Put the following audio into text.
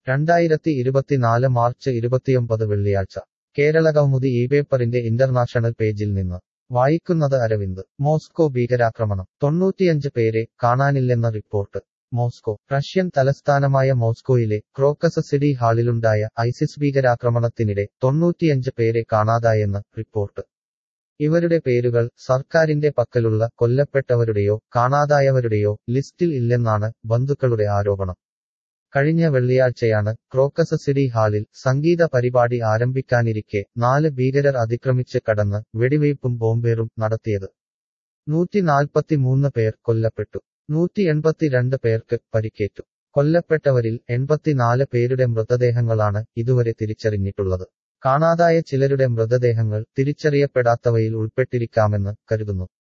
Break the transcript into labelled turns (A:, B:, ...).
A: രണ്ടായിരത്തി ഇരുപത്തിനാല് മാർച്ച് ഇരുപത്തിയൊമ്പത് വെള്ളിയാഴ്ച കേരളകൗമുദി ഈ പേപ്പറിന്റെ ഇന്റർനാഷണൽ പേജിൽ നിന്ന് വായിക്കുന്നത് അരവിന്ദ് മോസ്കോ ഭീകരാക്രമണം തൊണ്ണൂറ്റിയഞ്ച് പേരെ കാണാനില്ലെന്ന റിപ്പോർട്ട് മോസ്കോ റഷ്യൻ തലസ്ഥാനമായ മോസ്കോയിലെ ക്രോക്കസ് സിറ്റി ഹാളിലുണ്ടായ ഐസിസ് ഭീകരാക്രമണത്തിനിടെ തൊണ്ണൂറ്റിയഞ്ച് പേരെ കാണാതായെന്ന് റിപ്പോർട്ട് ഇവരുടെ പേരുകൾ സർക്കാരിന്റെ പക്കലുള്ള കൊല്ലപ്പെട്ടവരുടെയോ കാണാതായവരുടെയോ ലിസ്റ്റിൽ ഇല്ലെന്നാണ് ബന്ധുക്കളുടെ ആരോപണം കഴിഞ്ഞ വെള്ളിയാഴ്ചയാണ് ക്രോക്കസ് സിറ്റി ഹാളിൽ സംഗീത പരിപാടി ആരംഭിക്കാനിരിക്കെ നാല് ഭീകരർ അതിക്രമിച്ച് കടന്ന് വെടിവയ്പും ബോംബേറും നടത്തിയത് നൂറ്റിനാൽപ്പത്തിമൂന്ന് പേർ കൊല്ലപ്പെട്ടു നൂറ്റി എൺപത്തിരണ്ട് പേർക്ക് പരിക്കേറ്റു കൊല്ലപ്പെട്ടവരിൽ എൺപത്തിനാല് പേരുടെ മൃതദേഹങ്ങളാണ് ഇതുവരെ തിരിച്ചറിഞ്ഞിട്ടുള്ളത് കാണാതായ ചിലരുടെ മൃതദേഹങ്ങൾ തിരിച്ചറിയപ്പെടാത്തവയിൽ ഉൾപ്പെട്ടിരിക്കാമെന്ന് കരുതുന്നു